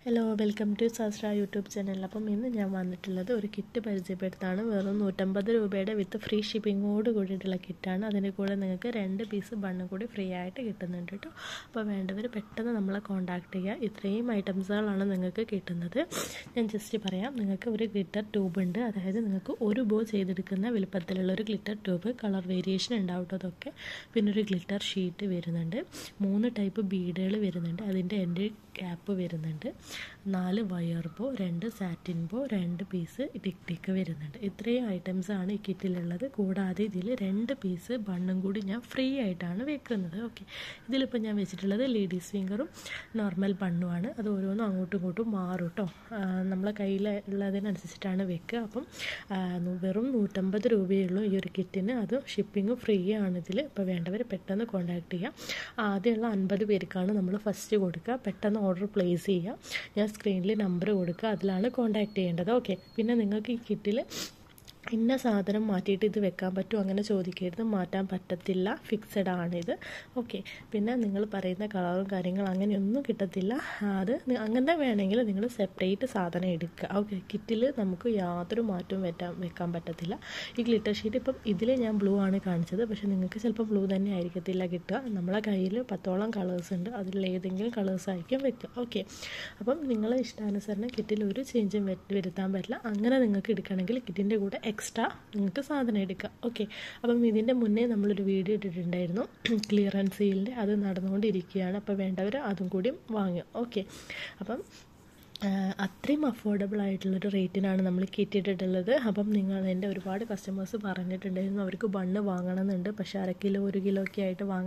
hello welcome to സസ്ര YouTube channel അപ്പം ഇന്ന് ഞാൻ വന്നിട്ടുള്ളത് ഒരു കിറ്റ് പരിചയപ്പെടുത്താണ് വെറും നൂറ്റമ്പത് രൂപയുടെ വിത്ത് ഫ്രീ ഷിപ്പിങ്ങോട് കൂടിയിട്ടുള്ള കിറ്റാണ് അതിൻ്റെ കൂടെ നിങ്ങൾക്ക് രണ്ട് പീസ് ബണ്ണും കൂടി ഫ്രീ ആയിട്ട് കിട്ടുന്നുണ്ട് കേട്ടോ അപ്പോൾ വേണ്ടവർ പെട്ടെന്ന് നമ്മളെ കോൺടാക്ട് ചെയ്യുക ഇത്രയും ഐറ്റംസുകളാണ് നിങ്ങൾക്ക് കിട്ടുന്നത് ഞാൻ ജസ്റ്റ് പറയാം നിങ്ങൾക്ക് ഒരു ഗ്ലിറ്റർ ട്യൂബ് ഉണ്ട് അതായത് നിങ്ങൾക്ക് ഒരു ബോ ചെയ്തെടുക്കുന്ന വലുപ്പത്തിലുള്ള ഒരു ഗ്ലിറ്റർ ട്യൂബ് കളർ വേരിയേഷൻ ഉണ്ടാവും കേട്ടോ അതൊക്കെ പിന്നെ ഒരു ഗ്ലിറ്റർ ഷീറ്റ് വരുന്നുണ്ട് മൂന്ന് ടൈപ്പ് ബീഡുകൾ വരുന്നുണ്ട് അതിൻ്റെ എൻ്റെ ക്യാപ്പ് വരുന്നുണ്ട് നാല് വയർ ബോ രണ്ട് സാറ്റിൻ ബോ രണ്ട് പീസ് ടിക് ടിക്ക് വരുന്നുണ്ട് ഇത്രയും ഐറ്റംസ് ആണ് ഈ കിറ്റിലുള്ളത് കൂടാതെ ഇതിൽ രണ്ട് പീസ് ബണ്ണും കൂടി ഞാൻ ഫ്രീ ആയിട്ടാണ് വെക്കുന്നത് ഓക്കെ ഇതിലിപ്പോൾ ഞാൻ വെച്ചിട്ടുള്ളത് ലേഡീസ് ഫിംഗറും നോർമൽ ബണ്ണുമാണ് അത് ഓരോന്നും അങ്ങോട്ടും ഇങ്ങോട്ടും മാറും കേട്ടോ നമ്മളെ കയ്യിൽ ഉള്ളതിനനുസരിച്ചിട്ടാണ് വെക്കുക അപ്പം വെറും നൂറ്റമ്പത് രൂപയേ ഉള്ളൂ ഈ ഒരു കിറ്റിന് അത് ഷിപ്പിംഗ് ഫ്രീ ആണ് ഇതിൽ ഇപ്പോൾ വേണ്ടവർ പെട്ടെന്ന് കോൺടാക്ട് ചെയ്യാം ആദ്യമുള്ള അൻപത് പേർക്കാണ് നമ്മൾ ഫസ്റ്റ് കൊടുക്കുക പെട്ടെന്ന് ഓർഡർ പ്ലേസ് ചെയ്യുക ഞാൻ സ്ക്രീനിൽ നമ്പർ കൊടുക്കുക അതിലാണ് കോൺടാക്ട് ചെയ്യേണ്ടത് ഓക്കെ പിന്നെ നിങ്ങൾക്ക് ഈ കിറ്റിൽ ഇന്ന സാധനം മാറ്റിയിട്ട് ഇത് വെക്കാൻ പറ്റുമോ അങ്ങനെ ചോദിക്കരുത് മാറ്റാൻ പറ്റത്തില്ല ഫിക്സഡ് ആണിത് ഓക്കെ പിന്നെ നിങ്ങൾ പറയുന്ന കളറും കാര്യങ്ങളും അങ്ങനെയൊന്നും കിട്ടത്തില്ല അത് അങ്ങനെ വേണമെങ്കിൽ നിങ്ങൾ സെപ്പറേറ്റ് സാധനം എടുക്കുക ഓക്കെ കിറ്റിൽ നമുക്ക് യാതൊരു മാറ്റവും വെറ്റാൻ വെക്കാൻ പറ്റത്തില്ല ഈ ഗ്ലിറ്റർ ഷീറ്റ് ഇപ്പം ഇതിൽ ഞാൻ ബ്ലൂ ആണ് കാണിച്ചത് പക്ഷേ നിങ്ങൾക്ക് ചിലപ്പോൾ ബ്ലൂ തന്നെ ആയിരിക്കത്തില്ല കിട്ടുക നമ്മളെ കയ്യിൽ പത്തോളം കളേഴ്സ് ഉണ്ട് അതിൽ ഏതെങ്കിലും കളേഴ്സ് ആയിരിക്കും വെക്കുക ഓക്കെ അപ്പം നിങ്ങളെ ഇഷ്ടാനുസരണം കിറ്റിൽ ഒരു ചേഞ്ചും വരുത്താൻ പറ്റില്ല അങ്ങനെ നിങ്ങൾക്ക് എടുക്കണമെങ്കിൽ കിറ്റിൻ്റെ കൂടെ എക്സ്ട്രാ നിങ്ങൾക്ക് സാധനം എടുക്കാം ഓക്കെ അപ്പം ഇതിൻ്റെ മുന്നേ നമ്മളൊരു വീഡിയോ ഇട്ടിട്ടുണ്ടായിരുന്നു ക്ലിയറൻസ് സെയിലിൻ്റെ അത് നടന്നുകൊണ്ടിരിക്കുകയാണ് അപ്പോൾ വേണ്ടവർ അതും കൂടി വാങ്ങുക ഓക്കെ അപ്പം അത്രയും അഫോർഡബിൾ ആയിട്ടുള്ളൊരു റേറ്റിനാണ് നമ്മൾ കിറ്റിട്ടിട്ടുള്ളത് അപ്പം നിങ്ങൾ എൻ്റെ ഒരുപാട് കസ്റ്റമേഴ്സ് പറഞ്ഞിട്ടുണ്ടായിരുന്നു അവർക്ക് ബണ്ണ് വാങ്ങണമെന്നുണ്ട് പക്ഷേ അര കിലോ ഒരു കിലോ ഒക്കെ ആയിട്ട് വാങ്ങാൻ